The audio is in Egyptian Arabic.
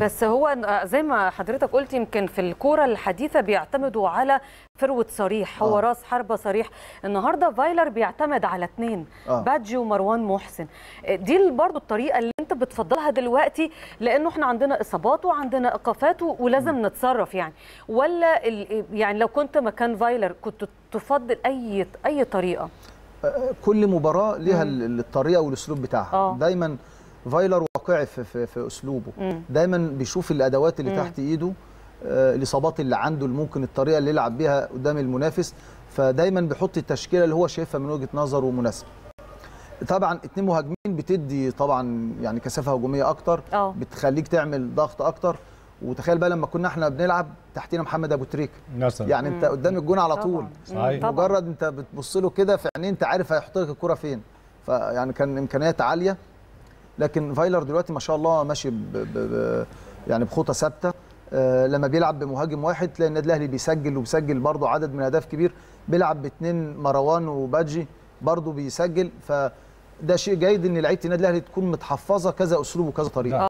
بس هو زي ما حضرتك قلت يمكن في الكوره الحديثه بيعتمدوا على فروه صريح هو آه. راس حربه صريح النهارده فايلر بيعتمد على اثنين آه. بادجي ومروان محسن دي برضو الطريقه اللي انت بتفضلها دلوقتي لانه احنا عندنا اصابات وعندنا ايقافات و- ولازم نتصرف يعني ولا ال- يعني لو كنت مكان فايلر كنت تفضل اي اي طريقه كل مباراه ليها ال- الطريقه والاسلوب بتاعها آه. دايما فايلر واقعي في, في, في اسلوبه مم. دايما بيشوف الادوات اللي مم. تحت ايده آه، الاصابات اللي عنده اللي ممكن الطريقه اللي يلعب بيها قدام المنافس فدايما بيحط التشكيله اللي هو شايفها من وجهه نظره مناسبه طبعا اتنين مهاجمين بتدي طبعا يعني كثافه هجوميه اكتر اه بتخليك تعمل ضغط اكتر وتخيل بقى لما كنا احنا بنلعب تحتينا محمد ابو تريكه مثلا يعني انت مم. قدام الجون على طول طبعاً. صحيح. طبعاً. مجرد انت بتبص له كده في عينيه انت عارف هيحط لك الكره فين فيعني كان امكانيات عاليه لكن فايلر دلوقتي ما شاء الله ماشي ب ب ب يعني بخطى ثابته آه لما بيلعب بمهاجم واحد تلاقي النادي الاهلي بيسجل وبيسجل برضه عدد من اهداف كبير بيلعب باثنين مروان وبادجي برضه بيسجل فده شيء جيد ان لعيبه النادي الاهلي تكون متحفظه كذا اسلوب وكذا طريقه